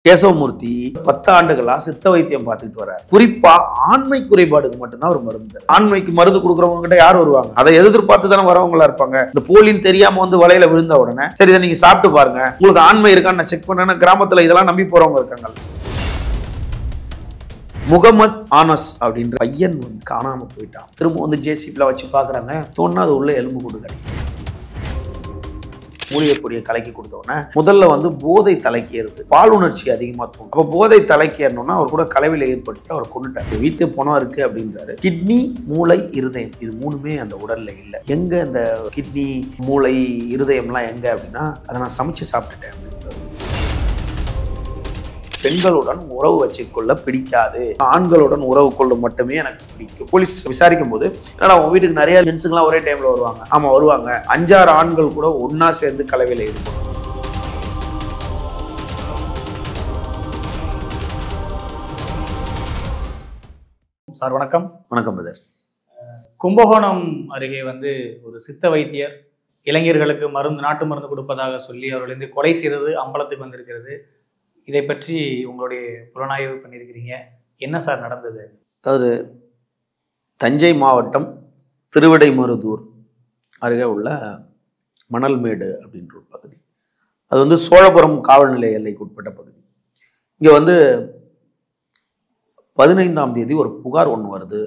கேசவமூர்த்தி பத்து ஆண்டுகளா சித்த வைத்தியம் பார்த்துட்டு வர்றாரு குறிப்பா ஆண்மை குறைபாடுக்கு மட்டும்தான் ஒரு மருந்து தராரு. ஆண்மைக்கு மருந்து கொடுக்குறவங்க கிட்ட யார் வருவாங்க அதை எதிர்பார்த்து தானே வரவங்களா இருப்பாங்க இந்த போலின்னு தெரியாம வந்து வலையில விழுந்த உடனே சரி இதை நீங்க சாப்பிட்டு பாருங்க உங்களுக்கு ஆண்மை இருக்கான்னு நான் செக் பண்ணேன்னா கிராமத்துல இதெல்லாம் நம்பி போறவங்க இருக்காங்க முகமத் ஆனஸ் அப்படின்ற பையன் வந்து காணாம போயிட்டான் திரும்ப வந்து ஜேசிபில வச்சு பாக்குறாங்க தோணுனா அது உள்ள எலும்பு கூடு கிடைக்கும் மூலிகை பொடியை கலக்கி கொடுத்த உடனே முதல்ல வந்து போதை தலைக்கேறுது பால் உணர்ச்சி அதிகமா தோணும் அப்போ போதை தலைக்கேறணும்னா அவர் கூட கலவையில் ஏற்பட்டு அவர் கொண்டுட்டார் வீட்டு பணம் இருக்கு அப்படின்றாரு கிட்னி மூளை இருதயம் இது மூணுமே அந்த உடல்ல இல்லை எங்க இந்த கிட்னி மூளை இருதயம்லாம் எங்க அப்படின்னா அதை நான் சமைச்சு சாப்பிட்டுட்டேன் அப்படின்றாரு பெண்களுடன் உறவு வச்சுக்கொள்ள பிடிக்காது ஆண்களுடன் உறவு கொள்ள மட்டுமே எனக்கு பிடிக்கும் போலீஸ் விசாரிக்கும் போது என்னடா உங்க வீட்டுக்கு நிறைய ஜென்ஸுங்களாம் ஒரே டைம்ல வருவாங்க ஆமா வருவாங்க அஞ்சாறு ஆண்கள் கூட ஒண்ணா சேர்ந்து கலவையில் ஈடுபடும் சார் வணக்கம் வணக்கம் பதர் கும்பகோணம் அருகே வந்து ஒரு சித்த வைத்தியர் இளைஞர்களுக்கு மருந்து நாட்டு மருந்து கொடுப்பதாக சொல்லி அவர்கள் வந்து கொலை செய்தது அம்பலத்துக்கு வந்திருக்கிறது இதை பற்றி உங்களுடைய புலனாய்வு பண்ணியிருக்கிறீங்க என்ன சார் நடந்தது அதாவது தஞ்சை மாவட்டம் திருவிடைமருதூர் அருகே உள்ள மணல்மேடு அப்படின்ற ஒரு பகுதி அது வந்து சோழபுரம் காவல் நிலைய எல்லைக்கு உட்பட்ட பகுதி இங்கே வந்து பதினைந்தாம் தேதி ஒரு புகார் ஒன்று வருது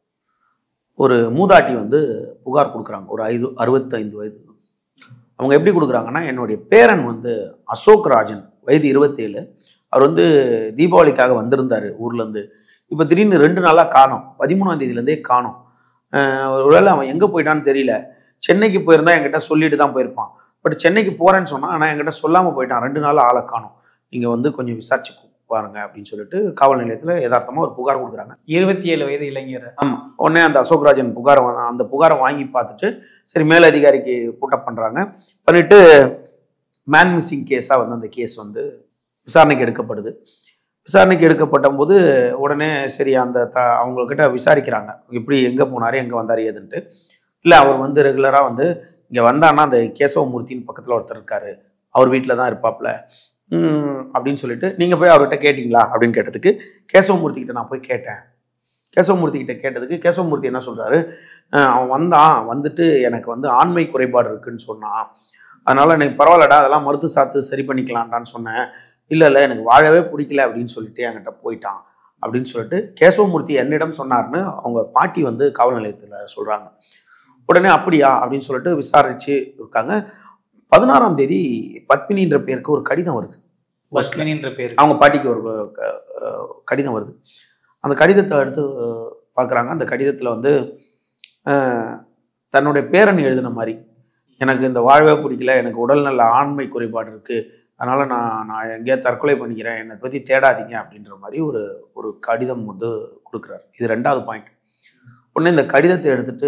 ஒரு மூதாட்டி வந்து புகார் கொடுக்குறாங்க ஒரு ஐது அறுபத்தைந்து வயது அவங்க எப்படி கொடுக்குறாங்கன்னா என்னுடைய பேரன் வந்து அசோக் ராஜன் வயது இருபத்தேழு அவர் வந்து தீபாவளிக்காக வந்திருந்தார் ஊர்லேருந்து இப்போ திடீர்னு ரெண்டு நாளாக காணோம் பதிமூணாம் தேதியிலேருந்தே காணோம் அஹ் ஒருவேளை அவன் எங்கே போயிட்டான்னு தெரியல சென்னைக்கு போயிருந்தா என்கிட்ட சொல்லிட்டு தான் போயிருப்பான் பட் சென்னைக்கு போகிறேன்னு சொன்னான் ஆனால் என்கிட்ட சொல்லாமல் போயிட்டான் ரெண்டு நாள் ஆளை காணோம் நீங்கள் வந்து கொஞ்சம் விசாரிச்சு பாருங்க அப்படின்னு சொல்லிட்டு காவல் நிலையத்தில் யதார்த்தமாக ஒரு புகார் கொடுக்குறாங்க இருபத்தி ஏழு வயது இளைஞர் ஆமாம் உடனே அந்த அசோக்ராஜன் புகாரை வா- அந்த புகாரை வாங்கி பார்த்துட்டு சரி மேலதிகாரிக்கு புட்டப் பண்ணுறாங்க பண்ணிட்டு மேன் மிஸ்ஸிங் கேஸாக வந்து அந்த கேஸ் வந்து விசாரணைக்கு எடுக்கப்படுது விசாரணைக்கு எடுக்கப்பட்ட போது உடனே சரி அந்த த அவங்கக்கிட்ட விசாரிக்கிறாங்க இப்படி எங்கே போனார் எங்கே வந்தார் ஏதுன்ட்டு இல்லை அவர் வந்து ரெகுலராக வந்து இங்கே வந்தான்னா அந்த கேசவமூர்த்தின்னு பக்கத்தில் ஒருத்தர் இருக்காரு அவர் வீட்டில் தான் இருப்பாப்ல ம், அப்படின்னு சொல்லிட்டு நீங்கள் போய் அவர்கிட்ட கேட்டிங்களா அப்படின்னு கேட்டதுக்கு கேசவமூர்த்தி கிட்ட நான் போய் கேட்டேன் கேசவமூர்த்தி கிட்ட கேட்டதுக்கு கேசவமூர்த்தி என்ன சொல்றாரு அஹ் அவன் வந்தான் வந்துட்டு எனக்கு வந்து ஆண்மை குறைபாடு இருக்குன்னு சொன்னான் அதனால எனக்கு பரவாயில்லடா அதெல்லாம் மருத்து சாத்து சரி பண்ணிக்கலாம்டான்னு சொன்னேன் இல்லை இல்லை எனக்கு வாழவே பிடிக்கல அப்படின்னு சொல்லிட்டு என்கிட்ட போயிட்டான் அப்படின்னு சொல்லிட்டு கேசவமூர்த்தி என்னிடம் சொன்னார்னு அவங்க பாட்டி வந்து காவல் நிலையத்தில் சொல்றாங்க உடனே அப்படியா அப்படின்னு சொல்லிட்டு விசாரிச்சு இருக்காங்க பதினாறாம் தேதி பத்மினின்ற பேருக்கு ஒரு கடிதம் வருது பஸ்மினி என்ற பேர் அவங்க பாட்டிக்கு ஒரு க- அஹ் கடிதம் வருது அந்த கடிதத்தை எடுத்து பார்க்குறாங்க அந்த கடிதத்தில் வந்து அஹ், தன்னுடைய பேரன் எழுதின மாதிரி எனக்கு இந்த வாழ்வே பிடிக்கல எனக்கு உடல்நல ஆண்மை குறைபாடு இருக்குது அதனால் நான் நான் எங்கேயா தற்கொலை பண்ணிக்கிறேன் என்னை பற்றி தேடாதீங்க அப்படின்ற மாதிரி ஒரு ஒரு கடிதம் வந்து கொடுக்குறாரு இது ரெண்டாவது பாயிண்ட் உடனே இந்த கடிதத்தை எடுத்துட்டு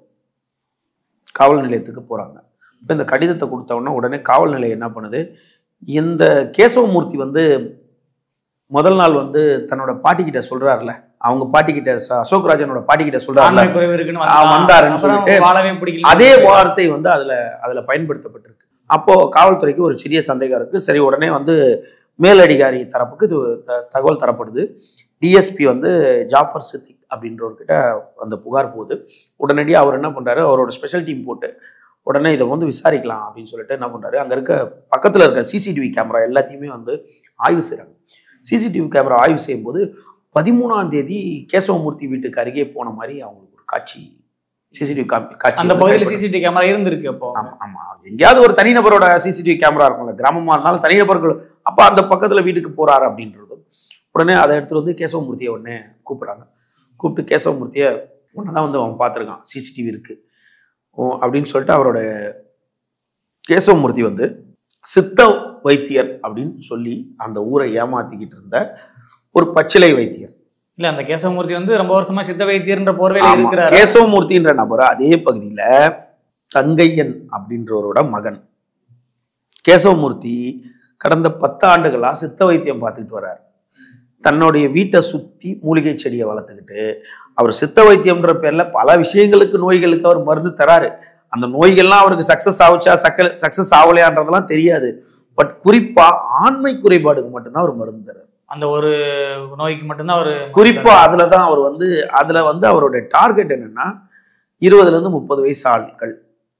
காவல் நிலையத்துக்கு போகிறாங்க இப்போ இந்த கடிதத்தை கொடுத்த உடனே உடனே காவல் நிலையம் என்ன பண்ணுது இந்த கேசவமூர்த்தி வந்து முதல் நாள் வந்து தன்னோட பாட்டிக்கிட்ட சொல்றாருல அவங்க பாட்டிக்கிட்ட ச- அசோக் ராஜனோட பாட்டிக்கிட்ட சொல்றாருல ஆண்மை குறைவு இருக்குன்னு ஆ, வந்தான். வந்தாருன்னு அப்புறம் சொல்லிட்டு வாழவே பிடிக்கல அதே வார்த்தை வந்து அதுல அதுல பயன்படுத்தப்பட்டிருக்கு அப்போ காவல்துறைக்கு ஒரு சிறிய சந்தேகம் இருக்கு சரி உடனே வந்து மேலதிகாரி தரப்புக்கு இது த- தகவல் தரப்படுது டிஎஸ்பி வந்து ஜாஃபர் சித்திக் அப்படின்றவர்கிட்ட அந்த புகார் போகுது உடனடியாக அவர் என்ன பண்றாரு அவரோட ஸ்பெஷல் டீம் போட்டு உடனே இதை வந்து விசாரிக்கலாம் அப்படின்னு சொல்லிட்டு என்ன பண்றாரு அங்க இருக்க பக்கத்துல இருக்க சிசிடிவி கேமரா எல்லாத்தையுமே வந்து ஆய்வு செய்றாங்க சிசிடிவி கேமரா ஆய்வு செய்யும்போது பதிமூணாம் தேதி கேசவமூர்த்தி வீட்டுக்கு அருகே போன மாதிரி அவங்களுக்கு ஒரு காட்சி சிசிடிவி காட்சி அந்த வந்து பகுதியில் கைப்பற்ற- சிசிடிவி கேமரா இருந்திருக்கு அப்போ ஆமா ஆமா எங்கேயாவது ஒரு தனிநபரோட சிசிடிவி கேமரா இருக்கும்ல கிராமமா இருந்தாலும் தனிநபர்கள் அப்ப அந்த பக்கத்துல வீட்டுக்கு போறாரு அப்படின்றது உடனே அதை எடுத்துட்டு வந்து கேசவமூர்த்தியை உடனே கூப்பிடுறாங்க கூப்பிட்டு கேசவமூர்த்தியை உடனே வந்து அவன் பார்த்துருக்கான் சிசிடிவி இருக்கு ஓ அப்படின்னு சொல்லிட்டு அவரோட கேசவமூர்த்தி வந்து சித்த வைத்தியர் அப்படின்னு சொல்லி அந்த ஊரை ஏமாத்திக்கிட்டு இருந்த ஒரு பச்சிலை வைத்தியர் இல்ல அந்த கேசவமூர்த்தி வந்து ரொம்ப வருஷமா சித்த வைத்தியர்ன்ற போர்வையில ஆமா. இருக்கிறார் கேசவமூர்த்தின்ற நபர் அதே பகுதியில தங்கையன் அப்படின்றவரோட மகன் கேசவமூர்த்தி கடந்த பத்து ஆண்டுகளா சித்த வைத்தியம் பார்த்துட்டு வர்றார் தன்னுடைய வீட்டை சுத்தி மூலிகை செடியை வளர்த்துக்கிட்டு அவர் சித்த வைத்தியம்ன்ற பேர்ல பல விஷயங்களுக்கு நோய்களுக்கு அவர் மருந்து தராரு அந்த நோய்கள்லாம் அவருக்கு சக்சஸ் ஆகுச்சா சக்க சக்சஸ் ஆகலையான்றதெல்லாம் தெரியாது பட் குறிப்பா ஆண்மை குறைபாடுக்கு மட்டும்தான் அவர் மருந்து தர்றாரு அந்த ஒரு நோய்க்கு மட்டும்தான் அவர் குறிப்பா அதுல தான் அவர் வந்து அதுல வந்து அவருடைய டார்கெட் என்னன்னா இருபதுல இருந்து முப்பது வயசு ஆட்கள்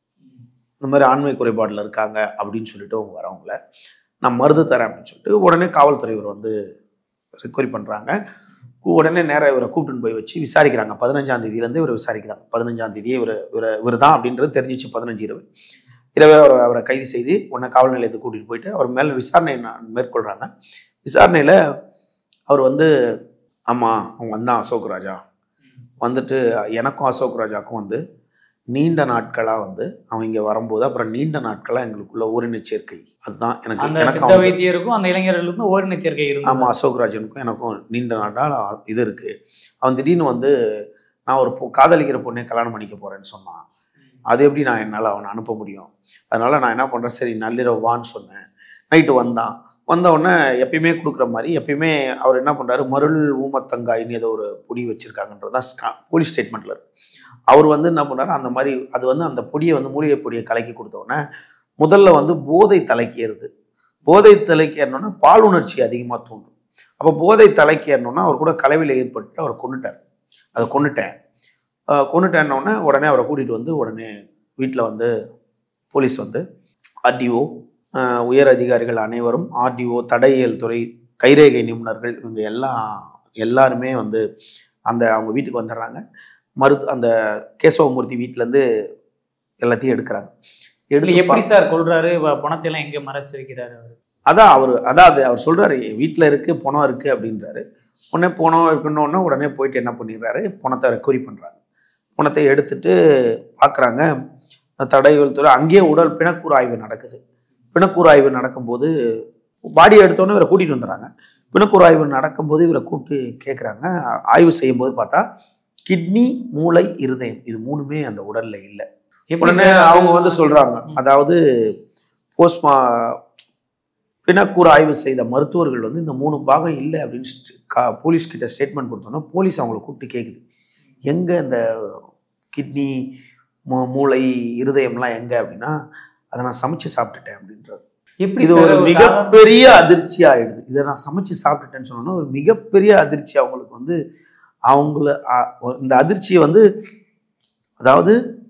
இந்த மாதிரி ஆண்மை குறைபாடுல இருக்காங்க அப்படின்னு சொல்லிட்டு அவங்க வரவங்கள நான் மருந்து தரேன் அப்படின்னு சொல்லிட்டு உடனே காவல்துறை இவர் வந்து ரெக்வரி பண்றாங்க உடனே நேரா இவரை கூப்பிட்டுன்னு போய் வச்சு விசாரிக்கிறாங்க பதினஞ்சாம் தேதியிலேருந்து இவரை விசாரிக்கிறாங்க பதினஞ்சாம் தேதியே இவர் இவர் இவர் தான் அப்படின்றது தெரிஞ்சிச்சு பதினஞ்சு இரவு இரவே அவரை அவரை கைது செய்து உடனே காவல் நிலையத்துக்கு கூட்டிட்டு போயிட்டு அவர் மேல விசாரணை ந- மேற்கொள்றாங்க விசாரணையில அவர் வந்து ஆமா அவங்க வந்தான் அசோக் ராஜா வந்துட்டு எனக்கும் அசோக் ராஜாக்கும் வந்து நீண்ட நாட்களா வந்து அவன் இங்க வரும்போது அப்புறம் நீண்ட நாட்களா எங்களுக்குள்ள ஓரினச் சேர்க்கை அதுதான் எனக்கு அந்த எனக்கு சித்த அவனுக்கு- வைத்தியருக்கும் அந்த இளைஞர்களுக்கும் ஓரின சேர்க்கை ஆமா இருந்தது அசோக் ராஜனுக்கும் எனக்கும் நீண்ட நாட்டால் இது இருக்கு அவன் திடீர்னு வந்து நான் ஒரு பொ- காதலிக்கிற பொண்ணை கல்யாணம் பண்ணிக்க போறேன்னு சொன்னான் அது எப்படி நான் என்னால் அவனை அனுப்ப முடியும் அதனால நான் என்ன பண்றேன் சரி நள்ளிரவு வான்னு சொன்னேன் நைட்டு வந்தான் வந்த உடனே எப்பயுமே கொடுக்குற மாதிரி எப்பயுமே அவர் என்ன பண்றாரு மருள் ஊமத்தங்காயின்னு ஏதோ ஒரு பொடி வச்சிருக்காங்கன்றது தான் போலீஸ் ஸ்டேட்மெண்ட்ல இருக்கு அவர் வந்து என்ன பண்ணாரு அந்த மாதிரி அது வந்து அந்த பொடியை வந்து மூலிகை பொடியை கலக்கி கொடுத்த உடனே முதல்ல வந்து போதை தலைக்கேறுது போதை தலைக்கேறணும்னா பால் உணர்ச்சி அதிகமாக தூண்டும் அப்போ போதை தலைக்கேறணும்னா அவர் கூட கலவையில் ஏற்பட்டு அவர் கொண்டுட்டார் அதை கொண்டுட்டேன் ஆஹ் கொன்னுட்டேன்னொடனே உடனே அவரை கூட்டிகிட்டு வந்து உடனே வீட்டில் வந்து போலீஸ் வந்து ஆர்டிஓ உயர் அதிகாரிகள் அனைவரும் ஆர்டிஓ தடையியல் துறை கைரேகை நிபுணர்கள் இவங்க எல்லாம் எல்லாருமே வந்து அந்த அவங்க வீட்டுக்கு வந்துடுறாங்க மருத்து அந்த கேசவமூர்த்தி வீட்டிலேருந்து எல்லாத்தையும் எடுக்கிறாங்க இல்ல எடுத்து எப்படி சார் கொள்றாரு வ- பணத்தை எல்லாம் எங்க மறைச்சிருக்கிறாரு அவர் அதான் அவர் அதாவது அவர் சொல்றாரு வீட்டில் இருக்கு பணம் இருக்கு அப்படின்றாரு உடனே பணம் இருக்குன்னொன்னே உடனே போயிட்டு என்ன பண்ணிடுறாரு பணத்தை ரெக்கவரி பண்றாங்க பணத்தை எடுத்துட்டு பார்க்குறாங்க தடயவியல் துறை அங்கேயே உடல் பிணக்கூறு ஆய்வு நடக்குது பிணக்கூறு ஆய்வு நடக்கும்போது பாடி எடுத்தோன்னே இவரை கூட்டிட்டு வந்துடுறாங்க பிணக்கூறு ஆய்வு நடக்கும்போது இவரை கூப்பிட்டு கேட்குறாங்க ஆய்வு செய்யும்போது பார்த்தா கிட்னி மூளை இருதயம் இது மூணுமே அந்த உடல்ல இல்லை எப்படி உடனே சார் அவங்க வந்து சொல்றாங்க அதாவது போஸ்ட்மா பிணக்கூறு ஆய்வு செய்த மருத்துவர்கள் வந்து இந்த மூணு பாகம் இல்லை அப்படின்னு ஸ்ட்- கா- போலீஸ் கிட்ட ஸ்டேட்மெண்ட் கொடுத்தோன்னா போலீஸ் அவங்கள கூப்பிட்டு கேட்குது எங்க இந்த கிட்னி மூளை இருதயம்லாம் எங்க அப்படின்னா அதை நான் சமைச்சு சாப்பிட்டுட்டேன் அப்படின்றாரு எப்படி இது சார் ஒரு ஒரு சாதாரண- மிகப்பெரிய அதிர்ச்சி ஆயிடுது இதை நான் சமைச்சு சாப்பிட்டுட்டேன்னு சொன்னோன்னா ஒரு மிகப்பெரிய அதிர்ச்சி அவங்களுக்கு வந்து அவங்கள அ- ஒரு- இந்த அதிர்ச்சியை வந்து அதாவது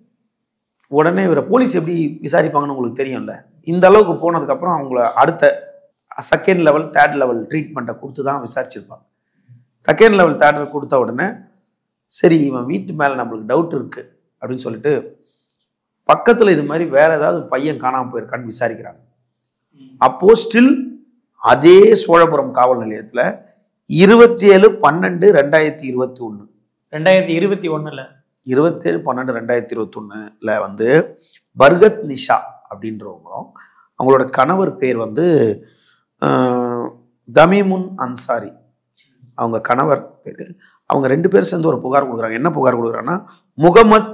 உடனே இவரை போலீஸ் எப்படி விசாரிப்பாங்கன்னு உங்களுக்கு தெரியும்ல இந்த அளவுக்கு போனதுக்கப்புறம் அவங்கள அடுத்த செகண்ட் லெவல் தேர்ட் லெவல் ட்ரீட்மெண்ட்டை கொடுத்து தான் விசாரிச்சிருப்பாங்க செகண்ட் லெவல் தேர்ட் கொடுத்த உடனே சரி இவன் வீட்டு மேலே நம்மளுக்கு டவுட் இருக்கு அப்படின்னு சொல்லிட்டு பக்கத்தில் இது மாதிரி வேற ஏதாவது பையன் காணாமல் போயிருக்கான்னு விசாரிக்கிறாங்க அப்போ ஸ்டில் அதே சோழபுரம் காவல் நிலையத்துல இருபத்தி ஏழு பன்னெண்டு ரெண்டாயிரத்தி இருபத்தி ஒன்று ரெண்டாயிரத்தி இருபத்தி ஒண்ணுல இருபத்தேழு பன்னெண்டு ரெண்டாயிரத்தி இருபத்தொன்னுல வந்து பர்கத் நிஷா அப்படின்றவங்களும் அவங்களோட கணவர் பேர் வந்து ஆஹ், தமிமுன் அன்சாரி அவங்க கணவர் பேர் அவங்க ரெண்டு பேரும் சேர்ந்து ஒரு புகார் கொடுக்குறாங்க என்ன புகார் கொடுக்குறாங்கன்னா முகமத்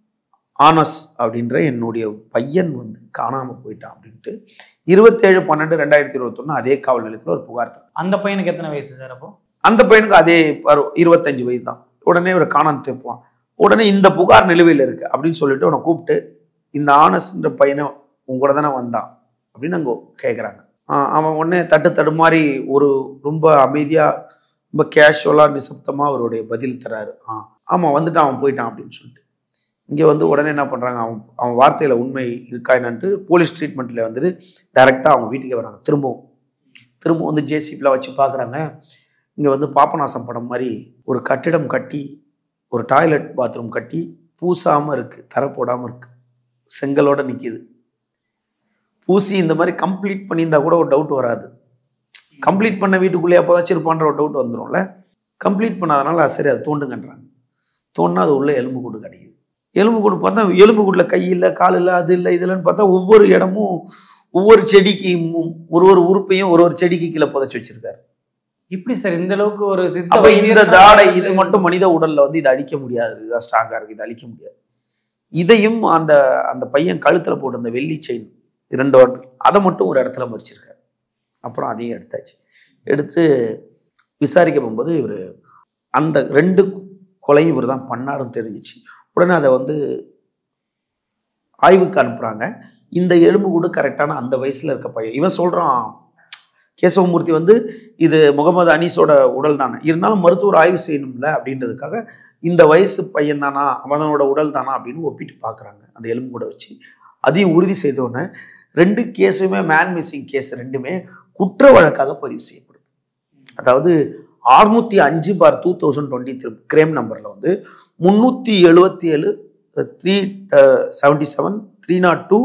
ஆனஸ் அப்படின்ற என்னுடைய பையன் வந்து காணாம போயிட்டான் அப்படின்ட்டு இருபத்தேழு பன்னெண்டு ரெண்டாயிரத்தி இருபத்தொன்னு அதே காவல் நிலையத்தில் ஒரு புகார் தராங்க. அந்த பையனுக்கு எத்தனை வயசு சார் அப்போ அந்த பையனுக்கு அதே பரு- இருபத்தஞ்சு வயசு தான் உடனே இவரை காணாம தேப்புவான் உடனே இந்த புகார் நிலுவையில் இருக்கு அப்படின்னு சொல்லிட்டு அவனை கூப்பிட்டு இந்த ஆனஸ்ன்ற பையனை உங்க கூட தானே வந்தான் அப்படின்னு அங்கே கேட்குறாங்க அவன் உடனே தட்டு தடுமாறி ஒரு ரொம்ப அமைதியா ரொம்ப கேஷுவலா நிசப்தமா அவருடைய பதில் தராரு ஆ ஆமா வந்துட்டான் அவன் போயிட்டான் அப்படின்னு சொல்லிட்டு இங்க வந்து உடனே என்ன பண்றாங்க அவன் அவன் வார்த்தையில உண்மை இருக்கா என்னன்ட்டு போலீஸ் ட்ரீட்மெண்ட்ல வந்துட்டு டைரக்டா அவங்க வீட்டுக்கே வராங்க திரும்பவும் திரும்ப வந்து ஜேசிபிலாம் வச்சு பார்க்குறாங்க இங்கே வந்து பாபநாசம் படம் மாதிரி ஒரு கட்டிடம் கட்டி ஒரு டாய்லெட் பாத்ரூம் கட்டி பூசாமல் இருக்குது தர போடாமல் இருக்குது செங்கலோட நிற்கிது பூசி இந்த மாதிரி கம்ப்ளீட் பண்ணியிருந்தா கூட ஒரு டவுட் வராது கம்ப்ளீட் பண்ண வீட்டுக்குள்ளேயே புதைச்சிருப்பான்ற ஒரு டவுட் வந்துடும்ல கம்ப்ளீட் பண்ணாதனால சரி அதை தோண்டுங்கன்றாங்க தோண்டினா அது உள்ள எலும்பு கூடு கிடைக்குது எலும்பு கூடு பார்த்தா எலும்பு கூட்டில் கை இல்லை கால் இல்லை அது இல்லை இதுலன்னு பார்த்தா ஒவ்வொரு இடமும் ஒவ்வொரு செடிக்கு மு- ஒரு ஒரு உறுப்பையும் ஒரு ஒரு செடிக்கு கீழே புதைச்சி வச்சிருக்காரு எப்படி சார் இந்த அளவுக்கு ஒரு சித்த அப்ப இந்த வைத்தியர் தாடை இது மட்டும் மனித உடல்ல வந்து இதை அழிக்க முடியாது இதுதான் ஸ்ட்ராங்கா இருக்கு இதை அழிக்க முடியாது இதையும் அந்த அந்த பையன் கழுத்துல போட்ட அந்த வெள்ளி செயின் இரண்டு வாட் அதை மட்டும் ஒரு இடத்துல மறிச்சிருக்காரு அப்புறம் அதையும் எடுத்தாச்சு எடுத்து விசாரிக்க போகும்போது இவர் அந்த ரெண்டு கொலையும் இவர் தான் பண்ணாருன்னு தெரிஞ்சிச்சு உடனே அதை வந்து ஆய்வுக்கு அனுப்புகிறாங்க இந்த எலும்பு கூட கரெக்டான அந்த வயசில் இருக்க பையன் இவன் சொல்கிறான் கேசவமூர்த்தி வந்து இது முகமது அனீஸோட உடல் தானே இருந்தாலும் மருத்துவர் ஆய்வு செய்யணும்ல அப்படின்றதுக்காக இந்த வயசு பையன் தானா அவனோட உடல் தானா அப்படின்னு ஒப்பிட்டு பார்க்குறாங்க அந்த எலும்பு கூட வச்சு அதையும் உறுதி செய்தோடனே ரெண்டு கேஸுமே மேன் மிஸ்ஸிங் கேஸ் ரெண்டுமே குற்ற வழக்காக பதிவு செய்யப்படுது அதாவது அறுநூத்தி அஞ்சு for two thousand twenty three crime நம்பரில் வந்து முந்நூற்றி எழுபத்தி ஏழு three seventy seven three naught two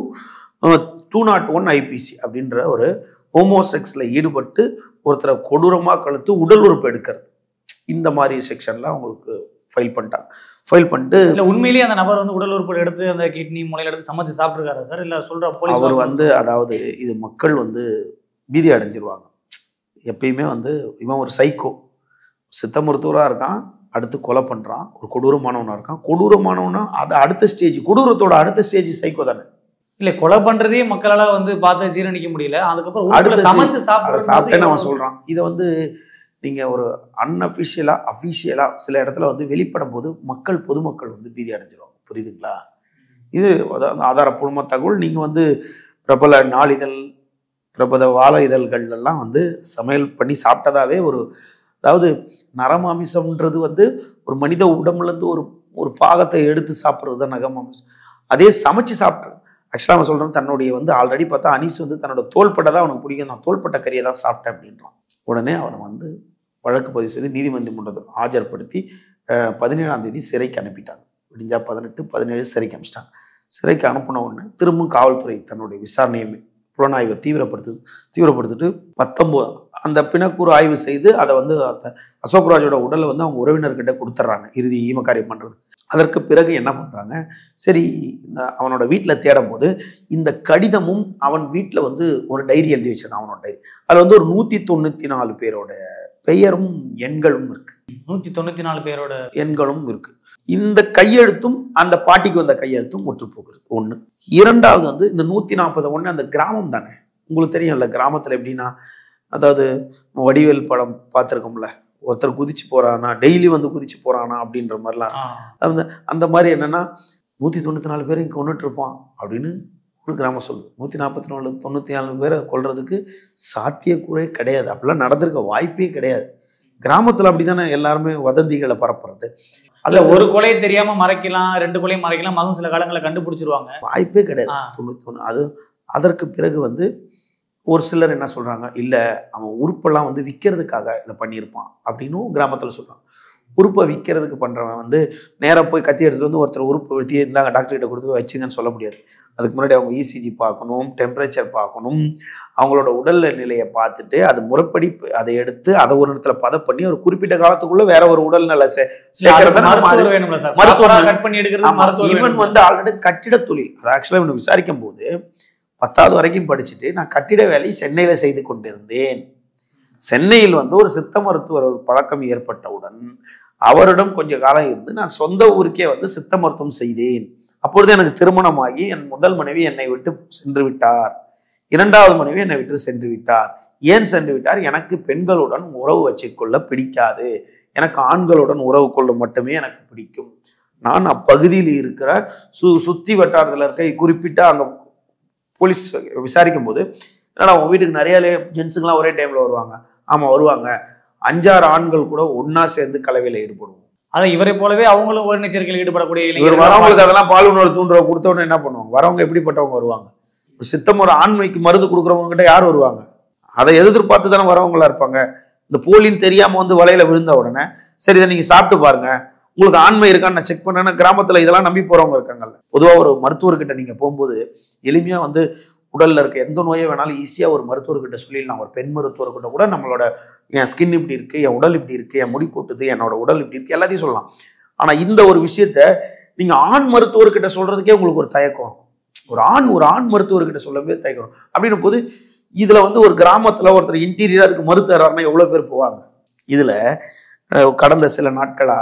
two naught one IPC அப்படின்ற ஒரு ஹோமோசெக்ஸில் ஈடுபட்டு ஒருத்தரை கொடூரமாக கழுத்து உடல் உறுப்பு எடுக்கிறது இந்த மாதிரி செக்ஷனில் அவங்களுக்கு ஃபைல் பண்ணிட்டாங்க ஃபைல் பண்ணிட்டு இல்ல உண்மையிலேயே அந்த நபர் வந்து உடல் உறுப்பு எடுத்து அந்த கிட்னி முளையில எடுத்து சமைச்சு சாப்பிட்டுருக்காரா சார் இல்ல சொல்ற போலீஸ் அவர் வந்து அதாவது இது மக்கள் வந்து பீதி அடைஞ்சிருவாங்க எப்பயுமே வந்து இவன் ஒரு சைக்கோ சித்த மருத்துவராக இருக்கான் அடுத்து கொலை பண்ணுறான் ஒரு கொடூரமானவனாக இருக்கான் கொடூரமானவனா அது அடுத்த ஸ்டேஜ் கொடூரத்தோட அடுத்த ஸ்டேஜ் சைக்கோ தானே இல்ல கொலை பண்றதே மக்களால வந்து பார்த்து ஜீரணிக்க முடியல அதுக்கப்புறம் உறுப்புல அடுத்த சமைச்சு அதை சாப்பிடுறது சாப்பிட்டேன்னு அவன் சொல்கிறான் இதை வந்து நீங்கள் ஒரு அன்அஃபிஷியலாக அஃபிஷியலாக சில இடத்துல வந்து வெளிப்படும் போது மக்கள் பொதுமக்கள் வந்து பீதி அடைஞ்சிருவாங்க புரியுதுங்களா இது அதாவது ஆதாரப்பூர்வமாக தகவல் நீங்கள் வந்து பிரபல நாளிதழ் பிரபல வாழ இதழ்கள் எல்லாம் வந்து சமையல் பண்ணி சாப்பிட்டதாவே ஒரு அதாவது நரமாமிசம்ன்றது வந்து ஒரு மனித உடம்புலேருந்து ஒரு ஒரு பாகத்தை எடுத்து சாப்பிட்றது தான் நகமாமிசம் அதே சமைச்சு சாப்பிட்றது ஆக்சுவலாக அவன் சொல்கிறான் தன்னுடைய வந்து ஆல்ரெடி பார்த்தா அனீஸ் வந்து தன்னோட தோள்பட்டை தான் அவனுக்கு பிடிக்கும் நான் தோள்பட்ட கறியை தான் சாப்பிட்டேன் அப்படின்றான் உடனே அவனை வந்து வழக்கு பதிவு செய்து நீதிமன்றம் ஆஜர்படுத்தி அஹ், பதினேழாம் தேதி சிறைக்கு அனுப்பிட்டாங்க விடிஞ்சா பதினெட்டு பதினேழு சிறைக்கு அனுப்பிச்சிட்டாங்க சிறைக்கு அனுப்பின உடனே திரும்பவும் காவல்துறை தன்னுடைய விசாரணையை புலனாய்வை தீவிரப்படுத்து தீவிரப்படுத்திட்டு பத்தொம்போது அந்த பிணக்கூறு ஆய்வு செய்து அதை வந்து அந்த அசோக்ராஜோட உடலை வந்து அவங்க உறவினர்கிட்ட கொடுத்துட்றாங்க இறுதி ஈமக்காரியம் பண்ணுறது அதற்கு பிறகு என்ன பண்ணுறாங்க சரி இந்த அவனோட வீட்டில் தேடும் போது இந்த கடிதமும் அவன் வீட்டில் வந்து ஒரு டைரி எழுதி வச்சிருந்தான் அவனோட டைரி அதில் வந்து ஒரு நூற்றி தொண்ணூற்றி நாலு பேரோட பெயரும் எண்களும் இருக்கு நூத்தி தொண்ணூத்தி நாலு பேரோட எண்களும் இருக்கு இந்த கையெழுத்தும் அந்த பாட்டிக்கு வந்த கையெழுத்தும் முற்று போகிறது ஒண்ணு இரண்டாவது வந்து இந்த நூத்தி நாற்பது ஒண்ணு அந்த கிராமம் தானே உங்களுக்கு தெரியும்ல கிராமத்துல எப்படின்னா அதாவது வடிவேல் படம் பார்த்துருக்கோம்ல ஒருத்தர் குதிச்சு போறானா டெய்லி வந்து குதிச்சு போறானா அப்படின்ற மாதிரிலாம் ஆ, அந்த அந்த மாதிரி என்னன்னா நூற்றி தொண்ணூற்றி நாலு பேர் இங்கே கொண்டுட்டு இருப்பான் அப்படின்னு ஒரு கிராமம் சொல்லுது நூற்றி நாற்பத்தி நாலு தொண்ணூற்றி நாலு பேரை கொல்றதுக்கு சாத்தியக்கூறே கிடையாது அப்படிலாம் நடந்திருக்க வாய்ப்பே கிடையாது கிராமத்தில் அப்படி தானே எல்லாருமே வதந்திகளை பரப்புறது அல்ல ஒரு கொலையை தெரியாம மறைக்கலாம் ரெண்டு கொலையும் மறைக்கலாம் அதுவும் சில காலங்களை கண்டுபிடிச்சிருவாங்க வாய்ப்பே கிடையாது ஆ, தொண்ணூத்தொன்று அது அதற்கு பிறகு வந்து ஒரு சிலர் என்ன சொல்றாங்க இல்லை அவன் உறுப்பெல்லாம் வந்து விற்கிறதுக்காக இதை பண்ணியிருப்பான் அப்படின்னும் கிராமத்தில் சொல்றாங்க உறுப்பை விற்கிறதுக்கு பண்றவன் வந்து நேரா போய் கத்தி எடுத்துட்டு வந்து ஒருத்தர் உறுப்பு வெட்டி இருந்தாங்க டாக்டர் கிட்ட கொடுத்து வச்சுங்கன்னு சொல்ல முடியாது அதுக்கு முன்னாடி அவங்க இசிஜி பார்க்கணும் டெம்பரேச்சர் பார்க்கணும் அவங்களோட உடல் நிலையை பார்த்துட்டு அது முறைப்படி அதை எடுத்து அதை ஒரு இடத்துல பதம் பண்ணி ஒரு குறிப்பிட்ட காலத்துக்குள்ள வேற ஒரு உடல் நிலை சே- இல்ல, அதுக்கு சேர்க்கறத நம்ம மருத்துவர் வேணும்ல சார் மருத்துவர் மருத்துவர் கட் பண்ணி எடுக்கிறது ஆமா, மருத்துவர் இவன் வேணும். வந்து ஆல்ரெடி கட்டிட தொழில் அது ஆக்சுவலாக இவனை விசாரிக்கும் போது பத்தாவது வரைக்கும் படிச்சுட்டு நான் கட்டிட வேலை சென்னையில செய்து கொண்டிருந்தேன் சென்னையில் வந்து ஒரு சித்த மருத்துவர் ஒரு பழக்கம் ஏற்பட்டவுடன் அவரிடம் கொஞ்ச காலம் இருந்து நான் சொந்த ஊருக்கே வந்து சித்த மருத்துவம் செய்தேன் அப்பொழுது எனக்கு திருமணமாகி என் முதல் மனைவி என்னை விட்டு சென்று விட்டார் இரண்டாவது மனைவி என்னை விட்டு சென்று விட்டார் ஏன் சென்று விட்டார் எனக்கு பெண்களுடன் உறவு வச்சுக்கொள்ள பிடிக்காது எனக்கு ஆண்களுடன் உறவு கொள்ள மட்டுமே எனக்கு பிடிக்கும் நான் அப்பகுதியில் இருக்கிற சு சுத்தி வட்டாரத்தில் இருக்க குறிப்பிட்ட அங்க போலீஸ் விசாரிக்கும் போது என்னடா உங்க வீட்டுக்கு நிறைய ஜென்ஸுங்கெல்லாம் ஒரே டைம்ல வருவாங்க ஆமா வருவாங்க அஞ்சாறு ஆண்கள் கூட ஒண்ணா சேர்ந்து கலவையில ஈடுபடுவோம் அதான் இவரை போலவே அவங்களும் ஒரு எச்சரிக்கையில் ஈடுபடக்கூடிய இவர் இளைஞர்கள் வரவங்களுக்கு அதெல்லாம் பால் உணர்வு தூண்டுற கொடுத்த உடனே என்ன பண்ணுவாங்க வரவங்க எப்படிப்பட்டவங்க வருவாங்க ஒரு சித்தம் ஒரு ஆண்மைக்கு மருந்து கொடுக்குறவங்க கிட்ட யார் வருவாங்க அதை எதிர்பார்த்து தானே வரவங்களா இருப்பாங்க இந்த போலின்னு தெரியாம வந்து வலையில விழுந்த உடனே சரி இதை நீங்க சாப்பிட்டு பாருங்க உங்களுக்கு ஆண்மை இருக்கான்னு நான் செக் பண்ணேன்னா கிராமத்துல இதெல்லாம் நம்பி போறவங்க இருக்காங்கல்ல பொதுவா ஒரு மருத்துவர்கிட்ட நீங்க போகும்போது எளிமையா வந்து உடல்ல இருக்க எந்த நோயை வேணாலும் ஈஸியா ஒரு மருத்துவர்கிட்ட சொல்லிடலாம் ஒரு பெண் மருத்துவர்கிட்ட கூட நம்மளோட என் ஸ்கின் இப்படி இருக்கு என் உடல் இப்படி இருக்கு என் முடி கொட்டுது என்னோட உடல் இப்படி இருக்கு எல்லாத்தையும் சொல்லலாம் ஆனா இந்த ஒரு விஷயத்த நீங்க ஆண் மருத்துவர்கிட்ட சொல்றதுக்கே உங்களுக்கு ஒரு தயக்கம் இருக்கும். ஒரு ஆண் ஒரு ஆண் மருத்துவர்கிட்ட சொல்லவே தயக்கம் இருக்கும். அப்படின்னும் போது இதுல வந்து ஒரு கிராமத்துல ஒருத்தர் இன்டீரியர் அதுக்கு மருத்துவராருன்னா எவ்வளவு பேர் போவாங்க இதுல அஹ், கடந்த சில நாட்களா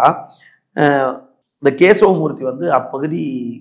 அஹ், இந்த கேசவமூர்த்தி வந்து அப்பகுதி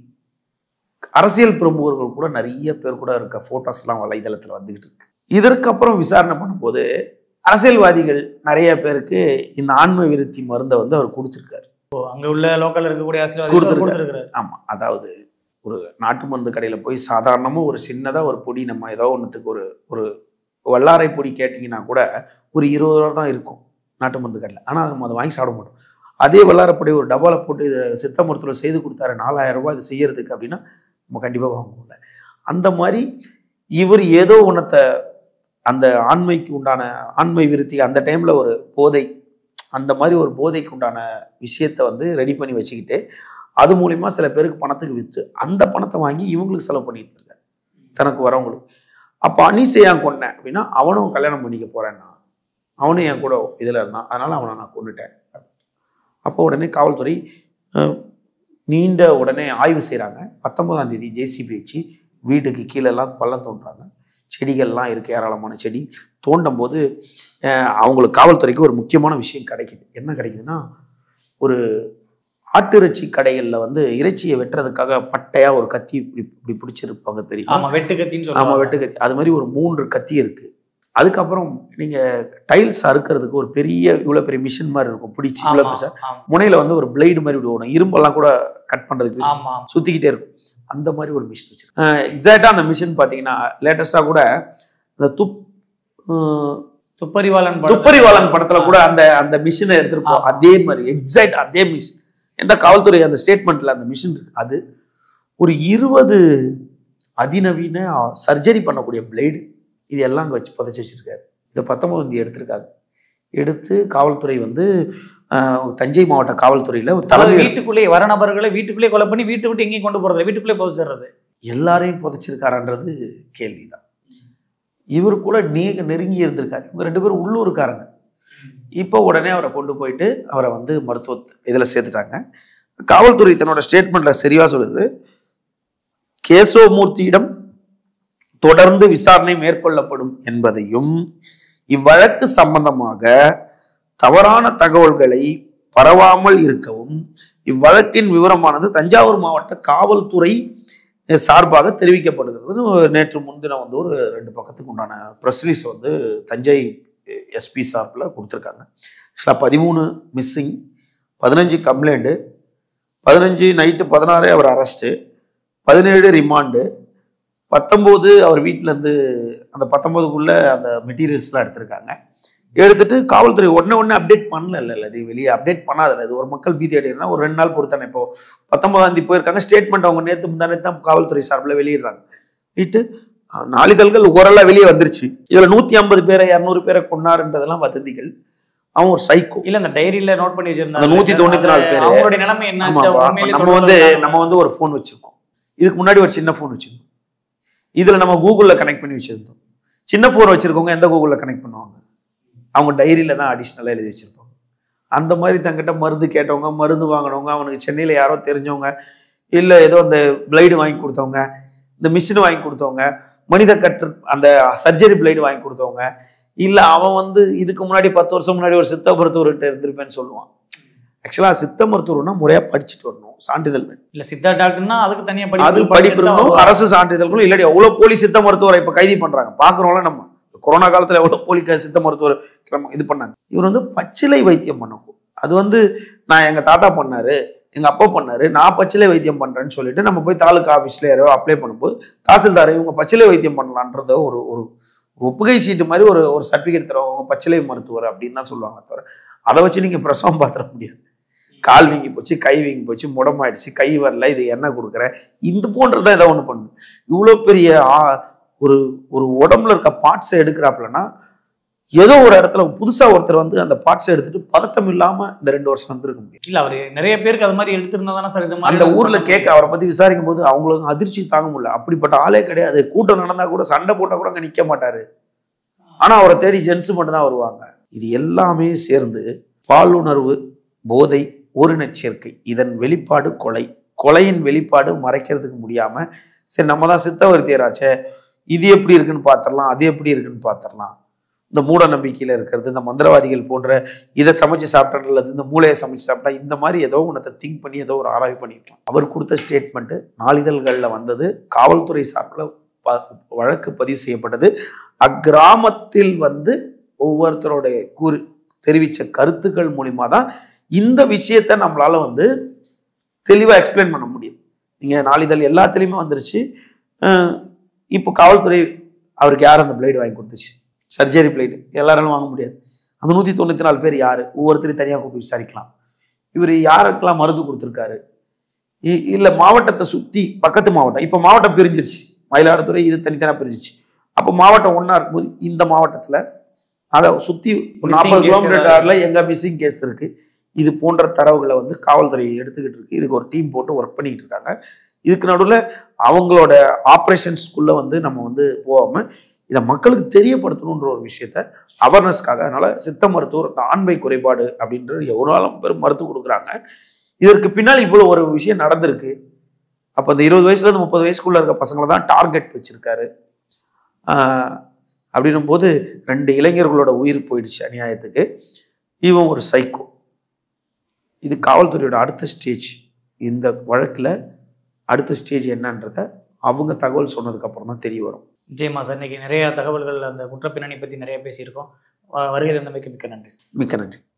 அரசியல் பிரமுகர்கள் கூட நிறைய பேர் கூட இருக்க போட்டோஸ்லாம் வலைதளத்துல வந்துகிட்டு இருக்கு இதற்கப்புறம் விசாரணை பண்ணும்போது அரசியல்வாதிகள் நிறைய பேருக்கு இந்த ஆன்ம விருத்தி மருந்தை வந்து அவர் கொடுத்துருக்காரு அங்க உள்ள லோக்கல்ல இருக்கக்கூடிய ஆசிரியர் கொடுத்திருக்காரு. கொடுத்துருக்காரு ஆமா அதாவது ஒரு நாட்டு மருந்து கடையில் போய் சாதாரணமாக ஒரு சின்னதாக ஒரு பொடி நம்ம ஏதோ ஒன்றுத்துக்கு ஒரு ஒரு வல்லாரை பொடி கேட்டிங்கன்னா கூட ஒரு இருபது ரூபா தான் இருக்கும் நாட்டு மருந்து கடையில் ஆனால் நம்ம அதை வாங்கி சாப்பிட மாட்டோம் அதே வல்லாரப்பொடி ஒரு டப்பாவில் போட்டு இதை சித்த மருத்துவர் செய்து கொடுத்தாரு நாலாயிரம் ரூபாய் இது செய்யறதுக்கு அப்படின்னா நம்ம கண்டிப்பாக வாங்குவோம்ல அந்த மாதிரி இவர் ஏதோ ஒன்றத்தை அந்த ஆண்மைக்கு உண்டான ஆண்மை விருத்தி அந்த டைமில் ஒரு போதை அந்த மாதிரி ஒரு போதைக்கு உண்டான விஷயத்த வந்து ரெடி பண்ணி வச்சுக்கிட்டு அது மூலிமா சில பேருக்கு பணத்துக்கு விற்று அந்த பணத்தை வாங்கி இவங்களுக்கு செலவு பண்ணிட்டு இருக்காரு தனக்கு வரவங்களுக்கு அப்போ அனீஸை ஏன் கொன்னேன் அப்படின்னா அவனும் கல்யாணம் பண்ணிக்க போறேன்னா அவனும் என் கூட இதில் இருந்தான் அதனால அவனை நான் கொண்டுட்டேன் அப்போ உடனே காவல்துறை அஹ், நீண்ட உடனே ஆய்வு செய்கிறாங்க பத்தொன்பதாம் தேதி ஜேசிபி வச்சு வீட்டுக்கு கீழெல்லாம் பள்ளம் தோண்டுறாங்க செடிகள்லாம் இருக்கு ஏராளமான செடி தோண்டும் போது அஹ், அவங்களுக்கு காவல்துறைக்கு ஒரு முக்கியமான விஷயம் கிடைக்குது என்ன கிடைக்குதுன்னா ஒரு ஆட்டிறைச்சி கடைகளில் வந்து இறைச்சியை வெட்டுறதுக்காக பட்டையா ஒரு கத்தி இப்படி இப்படி பிடிச்சிருப்பாங்க தெரியுமா ஆமா வெட்டு கத்தின்னு ஆமா சொல்லுவாங்க வெட்டு கத்தி அது மாதிரி ஒரு மூன்று கத்தி இருக்கு அதுக்கப்புறம் நீங்க டைல்ஸ் அறுக்கிறதுக்கு ஒரு பெரிய இவ்வளவு பெரிய மிஷின் மாதிரி இருக்கும் பிடிச்சி இவ்வளவு ஆமா, பெருசா ஆமா, முனையில வந்து ஒரு பிளேடு மாதிரி விடுவோம் இரும்பெல்லாம் கூட கட் பண்றதுக்கு use ஆமா சுத்திக்கிட்டே இருக்கும் அந்த மாதிரி ஒரு மிஷின் வச்சிருக்கேன் எக்ஸாக்டா அந்த மிஷின் பாத்தீங்கன்னா லேட்டஸ்டா கூட இந்த துப் அஹ், துப்பறிவாளன் படத்துல- துப்பறிவாளன் படத்துல கூட அந்த அந்த மிஷினை எடுத்திருப்போம் ஆமா. அதே மாதிரி எக்ஸாக்ட் அதே மிஷின் என்ற காவல்துறை அந்த ஸ்டேட்மெண்ட்ல அந்த மிஷின் இருக்கு அது ஒரு இருபது அதிநவீன சர்ஜரி பண்ணக்கூடிய பிளேடு இது எல்லாம் அங்கே வச்சு புதைச்சி வச்சிருக்காரு இதை பத்தொன்பது வந்து எடுத்திருக்காங்க எடுத்து காவல்துறை வந்து ஆஹ், தஞ்சை மாவட்ட காவல்துறையில அதாவது தலைமை வீட்டுக்குள்ளே வர நபர்களை வீட்டுக்குள்ளே கொலை பண்ணி வீட்டு விட்டு எங்கேயும் கொண்டு போறது வீட்டுக்குள்ளே போச்சுறது எல்லாரையும் புதைச்சிருக்காரன்றது கேள்விதான் இவர் கூட நீங்க நெருங்கி இருந்திருக்காரு இவங்க ரெண்டு பேரும் உள்ளூர்காரங்க இப்போ உடனே அவரை கொண்டு போயிட்டு அவரை வந்து மருத்துவ இதில் சேர்த்துட்டாங்க காவல்துறை தன்னோட ஸ்டேட்மெண்ட்ல சரியா சொல்லுது கேசவமூர்த்தியிடம் தொடர்ந்து விசாரணை மேற்கொள்ளப்படும் என்பதையும் இவ்வழக்கு சம்பந்தமாக தவறான தகவல்களை பரவாமல் இருக்கவும் இவ்வழக்கின் விவரமானது தஞ்சாவூர் மாவட்ட காவல்துறை சார்பாக தெரிவிக்கப்படுகிறது நேற்று முன்தினம் வந்து ஒரு ரெண்டு பக்கத்துக்கு உண்டான ப்ரெஸ் ரிலீஸ் வந்து தஞ்சை எஸ்பி சார்பில் கொடுத்துருக்காங்க ஆக்சுவலாக பதிமூணு மிஸ்ஸிங் பதினஞ்சு கம்ப்ளைண்ட்டு பதினஞ்சு நைட்டு பதினாறு அவர் அரெஸ்ட்டு பதினேழு ரிமாண்டு பத்தொம்போது அவர் வீட்டிலேருந்து அந்த பத்தொம்போதுக்குள்ளே அந்த மெட்டீரியல்ஸ்லாம் எடுத்திருக்காங்க எடுத்துட்டு காவல்துறை உடனே உடனே அப்டேட் பண்ணல இல்லை இது வெளியே அப்டேட் பண்ணாதில்ல இது ஒரு மக்கள் பீதி அடையிறனா ஒரு ரெண்டு நாள் பொறுத்தானே இப்போ பத்தொன்பதாம் தேதி போயிருக்காங்க ஸ்டேட்மெண்ட் அவங்க நேற்று முந்தானே தான் காவல்துறை சார்பில் வெளியிடுறாங்க வீட்டு நாளிதழ்கள் ஓரளவு வெளியே வந்துருச்சு இதுல நூத்தி ஐம்பது பேரை இரநூறு பேரை கொண்டாருன்றதெல்லாம் வதந்திகள் அவன் ஒரு சைக்கோ இல்ல அந்த டைரியில நோட் பண்ணி வச்சிருந்தாங்க அந்த 194 பேரு. அவங்களுடைய நிலைமை என்னாச்சு ஆமாப்பா. உண்மையிலேயே நம்ம தொடர்பு வந்து இருக்காங்களா? நம்ம வந்து ஒரு ஃபோன் வச்சிருக்கோம் இதுக்கு முன்னாடி ஒரு சின்ன ஃபோன் வச்சிருந்தோம் இதுல நம்ம கூகுள்ல கனெக்ட் பண்ணி வச்சிருந்தோம் சின்ன ஃபோன் வச்சிருக்கவங்க எந்த கூகுள்ல கனெக்ட் பண்ணுவாங்க அவங்க டைரியில தான் அடிஷ்னலாக எழுதி வச்சிருப்பாங்க அந்த மாதிரி தங்கிட்ட மருந்து கேட்டவங்க மருந்து வாங்கினவங்க அவனுக்கு சென்னையில் யாரோ தெரிஞ்சவங்க இல்லை ஏதோ அந்த பிளைடு வாங்கி கொடுத்தவங்க இந்த மிஷின் வாங்கி கொடுத்தவங்க மனித கற்று அந்த சர்ஜரி பிளைடு வாங்கி கொடுத்தவங்க இல்லை அவன் வந்து இதுக்கு முன்னாடி பத்து வருஷம் முன்னாடி ஒரு சித்த மருத்துவர்கிட்ட இருந்திருப்பேன்னு சொல்லுவான் ஆக்சுவலாக சித்த மருத்துவர்னா முறையாக படிச்சுட்டு வரணும் சான்றிதழ் வேணும் இல்ல சித்தா டாக்டர்னா அதுக்கு தனியா அது படிப்பு படிப்பு இருக்கணும் அரசு சான்றிதழ்களும் இல்லாட்டி எவ்வளோ போலி சித்த மருத்துவரை இப்போ கைது பண்றாங்க பார்க்குறோம்ல நம்ம கொரோனா காலத்துல எவ்வளோ போலி க- சித்த மருத்துவர் கிளம்ப- இது பண்ணாங்க இவர் வந்து பச்சிலை வைத்தியம் பண்ணணும் அது வந்து நான் எங்க தாத்தா பண்ணாரு எங்க அப்பா பண்ணாரு நான் பச்சிலை வைத்தியம் பண்றேன்னு சொல்லிட்டு நம்ம போய் தாலுகா ஆஃபீஸ்ல யாரோ அப்ளை பண்ணும்போது தாசில்தார் இவங்க பச்சிலை வைத்தியம் பண்ணலான்றத ஒரு ஒரு ஒப்புகை சீட்டு மாதிரி ஒரு ஒரு சர்டிஃபிகேட் தருவாங்க பச்சிலை மருத்துவர் அப்படின்னு தான் சொல்லுவாங்க தவிர அதை வச்சு நீங்க பிரசவம் பார்த்துட முடியாது கால் வீங்கி போச்சு கை வீங்கி போச்சு முடமாயிடுச்சு கை வரல இது என்ன கொடுக்குற இந்த போன்றதான் ஏதோ ஒன்று பண்ணு இவ்வளோ பெரிய ஆ- ஒரு ஒரு உடம்புல இருக்க பார்ட்ஸை எடுக்கிறாப்புலன்னா ஏதோ ஒரு இடத்துல புதுசா ஒருத்தர் வந்து அந்த பார்ட்ஸை எடுத்துட்டு பதட்டம் இல்லாம இந்த ரெண்டு வருஷம் இருந்திருக்க முடியும் இல்ல அவரு நிறைய பேருக்கு அது மாதிரி எடுத்திருந்தா தானே சார் இது மாதிரி அந்த ஊர்ல கேட்க அவரை பத்தி விசாரிக்கும் போது அவங்களுக்கு அதிர்ச்சி தாங்க முடியல அப்படிப்பட்ட ஆளே கிடையாது கூட்டம் நடந்தா கூட சண்டை போட்டா கூட அங்க நிக்க மாட்டாரு ஆனா அவரை தேடி ஜென்ஸ் மட்டும் தான் வருவாங்க இது எல்லாமே சேர்ந்து பாலுணர்வு போதை ஓரினச் சேர்க்கை இதன் வெளிப்பாடு கொலை கொலையின் வெளிப்பாடு மறைக்கிறதுக்கு முடியாம சரி நம்ம தான் சித்தவர்த்தியராச்சே இது எப்படி இருக்குன்னு பார்த்துடலாம் அது எப்படி இருக்குன்னு பார்த்துடலாம் இந்த மூட நம்பிக்கையில இருக்கிறது இந்த மந்திரவாதிகள் போன்ற இதை சமைச்சு சாப்பிட்டா நல்லது இந்த மூளையை சமைச்சு சாப்பிட்டா இந்த மாதிரி ஏதோ ஒன்றத்தை திங்க் பண்ணி ஏதோ ஒரு ஆராய்வு பண்ணிருக்கலாம் அவர் கொடுத்த ஸ்டேட்மெண்ட் நாளிதழ்களில் வந்தது காவல்துறை சார்பில் ப- வழக்கு பதிவு செய்யப்பட்டது அக்கிராமத்தில் வந்து ஒவ்வொருத்தருடைய கூறி தெரிவித்த கருத்துக்கள் மூலிமா தான் இந்த விஷயத்தை நம்மளால வந்து தெளிவாக எக்ஸ்பிளைன் பண்ண முடியும் நீங்கள் நாளிதழ் எல்லாத்துலேயுமே வந்துருச்சு அஹ் இப்போ காவல்துறை அவருக்கு யார் அந்த பிளேடு வாங்கி கொடுத்துச்சு சர்ஜரி பிளேடு எல்லாராலும் வாங்க முடியாது அந்த நூற்றி தொண்ணூற்றி நாலு பேர் யார் ஒவ்வொருத்தரையும் தனியாக கூப்பிட்டு விசாரிக்கலாம் இவர் யாருக்கெல்லாம் மருந்து கொடுத்துருக்காரு இல்லை மாவட்டத்தை சுற்றி பக்கத்து மாவட்டம் இப்போ மாவட்டம் பிரிஞ்சிருச்சு மயிலாடுதுறை இது தனித்தனியாக பிரிஞ்சிச்சு அப்போ மாவட்டம் ஒன்றா இருக்கும்போது இந்த மாவட்டத்தில் அதை சுற்றி நாற்பது case கிலோமீட்டர் ஏதாவது- டாரில் எங்கே மிஸ்ஸிங் கேஸ் இருக்குது இது போன்ற தரவுகளை வந்து காவல்துறை எடுத்துக்கிட்டு இருக்கு இதுக்கு ஒரு டீம் போட்டு ஒர்க் பண்ணிக்கிட்டு இருக்காங்க இதுக்கு நடுவில் அவங்களோட ஆப்ரேஷன்ஸ்குள்ளே வந்து நம்ம வந்து போகாமல் இதை மக்களுக்கு தெரியப்படுத்தணுன்ற ஒரு விஷயத்த அவேர்னஸ்க்காக அதனால சித்த மருத்துவர் இந்த ஆண்மை குறைபாடு அப்படின்றது எவ்வளோ பேர் மருத்துவம் கொடுக்குறாங்க இதற்கு பின்னால் இவ்வளோ ஒரு விஷயம் நடந்திருக்கு அப்போ இந்த இருபது வயசுலேருந்து முப்பது வயசுக்குள்ள இருக்க பசங்களை தான் டார்கெட் வச்சிருக்காரு ஆஹ் அப்படின்னும் போது ரெண்டு இளைஞர்களோட உயிர் போயிடுச்சு அநியாயத்துக்கு இவன் ஒரு சைக்கோ இது காவல்துறையோட அடுத்த ஸ்டேஜ் இந்த வழக்கில் அடுத்த ஸ்டேஜ் என்னன்றத அவங்க தகவல் சொன்னதுக்கு அப்புறம் தான் தெரிய வரும் நிச்சயமா சார் இன்னைக்கு நிறைய தகவல்கள் அந்த குற்றப்பின்னணி பற்றி நிறைய பேசியிருக்கோம் வ- வருகை தந்தமைக்கு மிக்க நன்றி மிக்க நன்றி